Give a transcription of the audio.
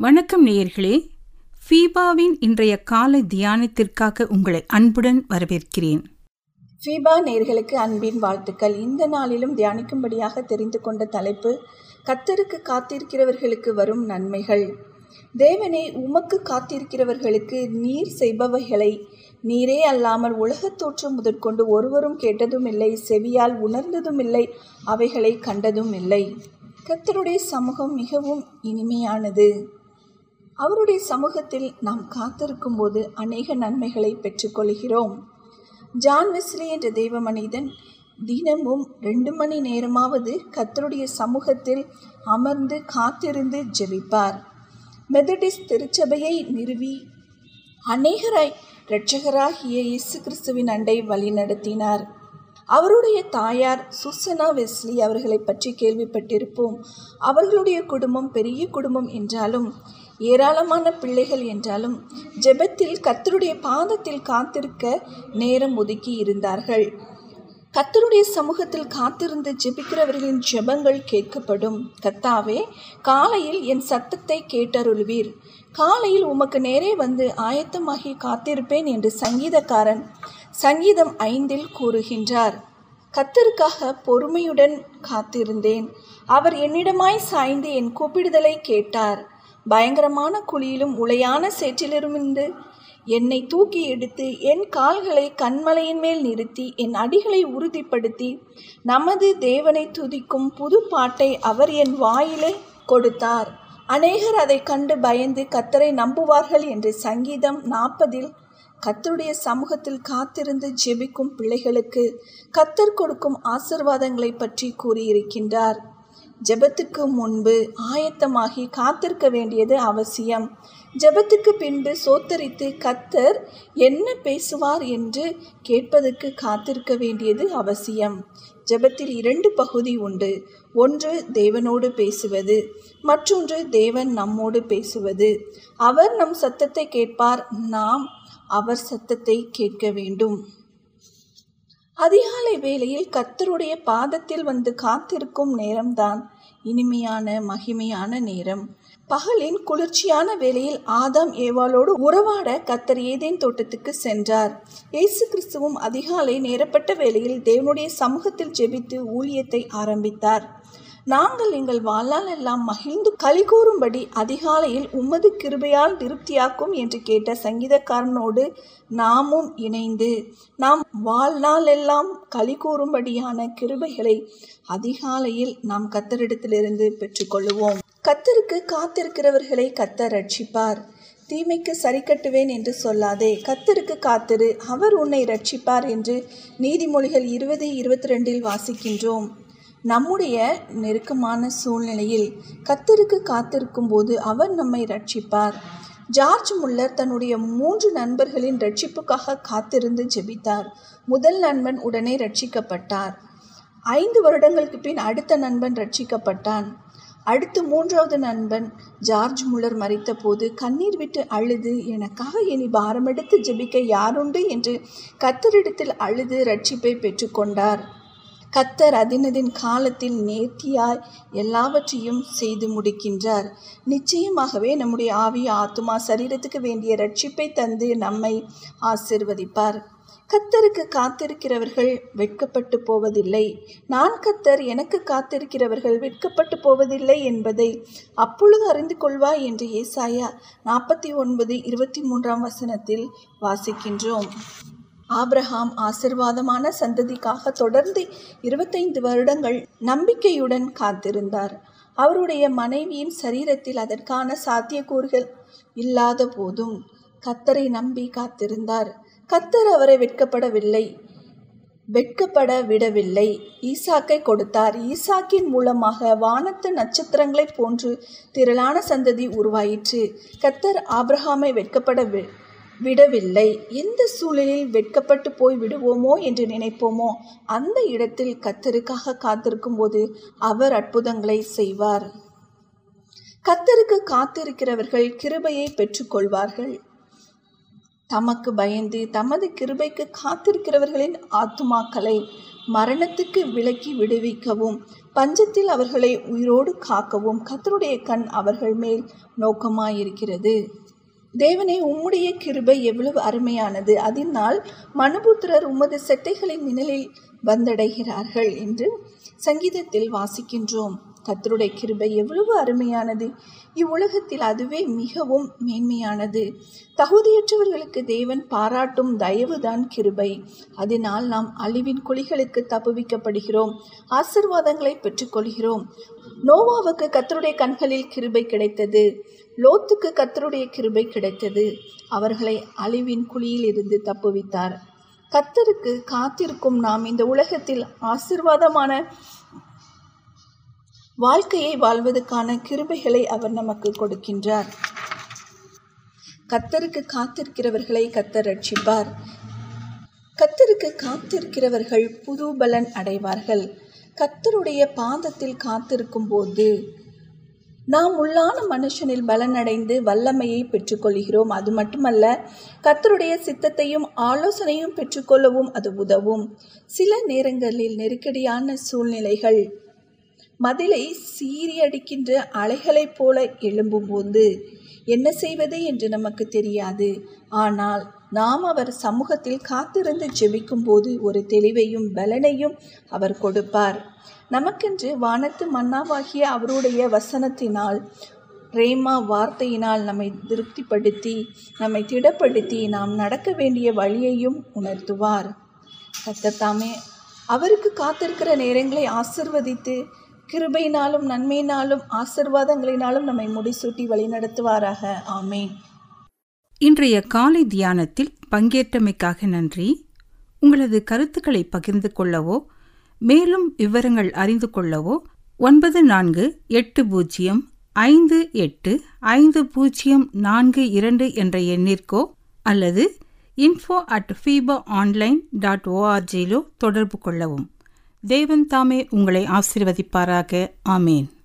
வணக்கம் நேயர்களே ஃபீபாவின் இன்றைய காலை தியானத்திற்காக உங்களை அன்புடன் வரவேற்கிறேன் ஃபீபா நேர்களுக்கு அன்பின் வாழ்த்துக்கள் இந்த நாளிலும் தியானிக்கும்படியாக தெரிந்து கொண்ட தலைப்பு கத்தருக்கு காத்திருக்கிறவர்களுக்கு வரும் நன்மைகள் தேவனே உமக்கு காத்திருக்கிறவர்களுக்கு நீர் செய்பவைகளை நீரே அல்லாமல் உலகத் தோற்றம் முதற்கொண்டு ஒருவரும் கேட்டதும் இல்லை செவியால் உணர்ந்ததும் இல்லை அவைகளை கண்டதும் இல்லை கத்தருடைய சமூகம் மிகவும் இனிமையானது அவருடைய சமூகத்தில் நாம் காத்திருக்கும் போது அநேக நன்மைகளை பெற்றுக்கொள்கிறோம் ஜான் வெஸ்லி என்ற தெய்வ மனிதன் தினமும் ரெண்டு மணி நேரமாவது கத்தருடைய சமூகத்தில் அமர்ந்து காத்திருந்து ஜெபிப்பார் மெதடிஸ்ட் திருச்சபையை நிறுவி அநேகராய் இரட்சகராகிய இயேசு கிறிஸ்துவின் அண்டை வழிநடத்தினார் அவருடைய தாயார் சுசனா வெஸ்லி அவர்களை பற்றி கேள்விப்பட்டிருப்போம் அவர்களுடைய குடும்பம் பெரிய குடும்பம் என்றாலும் ஏராளமான பிள்ளைகள் என்றாலும் ஜெபத்தில் கத்தருடைய பாதத்தில் காத்திருக்க நேரம் ஒதுக்கி இருந்தார்கள் கத்தருடைய சமூகத்தில் காத்திருந்து ஜெபிக்கிறவர்களின் ஜெபங்கள் கேட்கப்படும் கத்தாவே காலையில் என் சத்தத்தை கேட்டருள்வீர் காலையில் உமக்கு நேரே வந்து ஆயத்தமாகி காத்திருப்பேன் என்று சங்கீதக்காரன் சங்கீதம் ஐந்தில் கூறுகின்றார் கத்தருக்காக பொறுமையுடன் காத்திருந்தேன் அவர் என்னிடமாய் சாய்ந்து என் கூப்பிடுதலை கேட்டார் பயங்கரமான குழியிலும் உளையான சேற்றிலிருந்து என்னை தூக்கி எடுத்து என் கால்களை கண்மலையின் மேல் நிறுத்தி என் அடிகளை உறுதிப்படுத்தி நமது தேவனை துதிக்கும் புது பாட்டை அவர் என் வாயிலே கொடுத்தார் அநேகர் அதை கண்டு பயந்து கத்தரை நம்புவார்கள் என்று சங்கீதம் நாற்பதில் கத்தருடைய சமூகத்தில் காத்திருந்து ஜெபிக்கும் பிள்ளைகளுக்கு கத்தர் கொடுக்கும் ஆசிர்வாதங்களை பற்றி கூறியிருக்கின்றார் ஜெபத்துக்கு முன்பு ஆயத்தமாகி காத்திருக்க வேண்டியது அவசியம் ஜெபத்துக்கு பின்பு சோத்தரித்து கத்தர் என்ன பேசுவார் என்று கேட்பதற்கு காத்திருக்க வேண்டியது அவசியம் ஜெபத்தில் இரண்டு பகுதி உண்டு ஒன்று தேவனோடு பேசுவது மற்றொன்று தேவன் நம்மோடு பேசுவது அவர் நம் சத்தத்தை கேட்பார் நாம் அவர் சத்தத்தை கேட்க வேண்டும் அதிகாலை வேளையில் கத்தருடைய பாதத்தில் வந்து காத்திருக்கும் நேரம்தான் இனிமையான மகிமையான நேரம் பகலின் குளிர்ச்சியான வேளையில் ஆதாம் ஏவாளோடு உறவாட கத்தர் ஏதேன் தோட்டத்துக்கு சென்றார் இயேசு கிறிஸ்துவும் அதிகாலை நேரப்பட்ட வேளையில் தேவனுடைய சமூகத்தில் ஜெபித்து ஊழியத்தை ஆரம்பித்தார் நாங்கள் எங்கள் வாழ்நாள் எல்லாம் மகிழ்ந்து களி கூறும்படி அதிகாலையில் உமது கிருபையால் திருப்தியாக்கும் என்று கேட்ட சங்கீதக்காரனோடு நாமும் இணைந்து நாம் வாழ்நாள் எல்லாம் களி கூறும்படியான கிருபைகளை அதிகாலையில் நாம் கத்தரிடத்திலிருந்து பெற்றுக்கொள்ளுவோம் கத்தருக்கு காத்திருக்கிறவர்களை கத்தர் ரட்சிப்பார் தீமைக்கு சரி கட்டுவேன் என்று சொல்லாதே கத்தருக்கு காத்திரு அவர் உன்னை ரட்சிப்பார் என்று நீதிமொழிகள் இருபது இருபத்தி ரெண்டில் வாசிக்கின்றோம் நம்முடைய நெருக்கமான சூழ்நிலையில் கத்தருக்கு காத்திருக்கும் போது அவர் நம்மை ரட்சிப்பார் ஜார்ஜ் முல்லர் தன்னுடைய மூன்று நண்பர்களின் ரட்சிப்புக்காக காத்திருந்து ஜெபித்தார் முதல் நண்பன் உடனே ரட்சிக்கப்பட்டார் ஐந்து வருடங்களுக்கு பின் அடுத்த நண்பன் ரட்சிக்கப்பட்டான் அடுத்து மூன்றாவது நண்பன் ஜார்ஜ் முல்லர் மறித்த போது கண்ணீர் விட்டு அழுது எனக்காக இனி பாரமெடுத்து ஜெபிக்க யாருண்டு என்று கத்தரிடத்தில் அழுது ரட்சிப்பை பெற்றுக்கொண்டார் கத்தர் அதினதின் காலத்தில் நேர்த்தியாய் எல்லாவற்றையும் செய்து முடிக்கின்றார் நிச்சயமாகவே நம்முடைய ஆவி ஆத்துமா சரீரத்துக்கு வேண்டிய ரட்சிப்பை தந்து நம்மை ஆசிர்வதிப்பார் கத்தருக்கு காத்திருக்கிறவர்கள் வெட்கப்பட்டு போவதில்லை நான் கத்தர் எனக்கு காத்திருக்கிறவர்கள் வெட்கப்பட்டு போவதில்லை என்பதை அப்பொழுது அறிந்து கொள்வாய் என்று ஏசாயா நாற்பத்தி ஒன்பது இருபத்தி மூன்றாம் வசனத்தில் வாசிக்கின்றோம் ஆப்ரஹாம் ஆசிர்வாதமான சந்ததிக்காக தொடர்ந்து இருபத்தைந்து வருடங்கள் நம்பிக்கையுடன் காத்திருந்தார் அவருடைய மனைவியின் சரீரத்தில் அதற்கான சாத்தியக்கூறுகள் இல்லாத போதும் கத்தரை நம்பி காத்திருந்தார் கத்தர் அவரை வெட்கப்படவில்லை வெட்கப்பட விடவில்லை ஈசாக்கை கொடுத்தார் ஈசாக்கின் மூலமாக வானத்து நட்சத்திரங்களைப் போன்று திரளான சந்ததி உருவாயிற்று கத்தர் ஆப்ரஹாமை வெட்கப்பட விடவில்லை எந்த சூழலில் வெட்கப்பட்டு போய் விடுவோமோ என்று நினைப்போமோ அந்த இடத்தில் கத்தருக்காக காத்திருக்கும் போது அவர் அற்புதங்களை செய்வார் கத்தருக்கு காத்திருக்கிறவர்கள் கிருபையை பெற்றுக்கொள்வார்கள் தமக்கு பயந்து தமது கிருபைக்கு காத்திருக்கிறவர்களின் ஆத்துமாக்களை மரணத்துக்கு விலக்கி விடுவிக்கவும் பஞ்சத்தில் அவர்களை உயிரோடு காக்கவும் கத்தருடைய கண் அவர்கள் மேல் நோக்கமாயிருக்கிறது தேவனே உம்முடைய கிருபை எவ்வளவு அருமையானது அதனால் மனுபுத்திரர் உமது செட்டைகளின் நிழலில் வந்தடைகிறார்கள் என்று சங்கீதத்தில் வாசிக்கின்றோம் கத்தருடைய கிருபை எவ்வளவு அருமையானது இவ்வுலகத்தில் அதுவே மிகவும் மேன்மையானது தகுதியற்றவர்களுக்கு தேவன் பாராட்டும் தயவுதான் கிருபை அதனால் நாம் அழிவின் குழிகளுக்கு தப்புவிக்கப்படுகிறோம் ஆசிர்வாதங்களை பெற்றுக்கொள்கிறோம் நோவாவுக்கு கத்தருடைய கண்களில் கிருபை கிடைத்தது லோத்துக்கு கத்தருடைய கிருபை கிடைத்தது அவர்களை அழிவின் குழியில் இருந்து தப்புவித்தார் கத்தருக்கு காத்திருக்கும் நாம் இந்த உலகத்தில் ஆசிர்வாதமான வாழ்க்கையை வாழ்வதற்கான கிருபைகளை அவர் நமக்கு கொடுக்கின்றார் கத்தருக்கு காத்திருக்கிறவர்களை கத்தர் ரட்சிப்பார் கத்தருக்கு காத்திருக்கிறவர்கள் புது பலன் அடைவார்கள் கத்தருடைய பாதத்தில் காத்திருக்கும் போது நாம் உள்ளான மனுஷனில் பலனடைந்து வல்லமையை பெற்றுக்கொள்கிறோம் அது மட்டுமல்ல கத்தருடைய சித்தத்தையும் ஆலோசனையும் பெற்றுக்கொள்ளவும் அது உதவும் சில நேரங்களில் நெருக்கடியான சூழ்நிலைகள் மதிலை சீறியடிக்கின்ற அலைகளைப் போல எழும்பும்போது என்ன செய்வது என்று நமக்கு தெரியாது ஆனால் நாம் அவர் சமூகத்தில் காத்திருந்து ஜெபிக்கும் போது ஒரு தெளிவையும் பலனையும் அவர் கொடுப்பார் நமக்கென்று வானத்து மன்னாவாகிய அவருடைய வசனத்தினால் ரேமா வார்த்தையினால் நம்மை திருப்திப்படுத்தி நம்மை திடப்படுத்தி நாம் நடக்க வேண்டிய வழியையும் உணர்த்துவார் கத்தத்தாமே அவருக்கு காத்திருக்கிற நேரங்களை ஆசிர்வதித்து கிருபையினாலும் நன்மையினாலும் ஆசிர்வாதங்களினாலும் நம்மை முடிசூட்டி வழிநடத்துவாராக ஆமேன் இன்றைய காலை தியானத்தில் பங்கேற்றமைக்காக நன்றி உங்களது கருத்துக்களை பகிர்ந்து கொள்ளவோ மேலும் விவரங்கள் அறிந்து கொள்ளவோ ஒன்பது நான்கு எட்டு பூஜ்ஜியம் ஐந்து எட்டு ஐந்து பூஜ்ஜியம் நான்கு இரண்டு என்ற எண்ணிற்கோ அல்லது info at FIFA online dot ஓஆர்ஜியிலோ தொடர்பு கொள்ளவும் தேவன் தாமே உங்களை ஆசிர்வதிப்பாராக ஆமேன்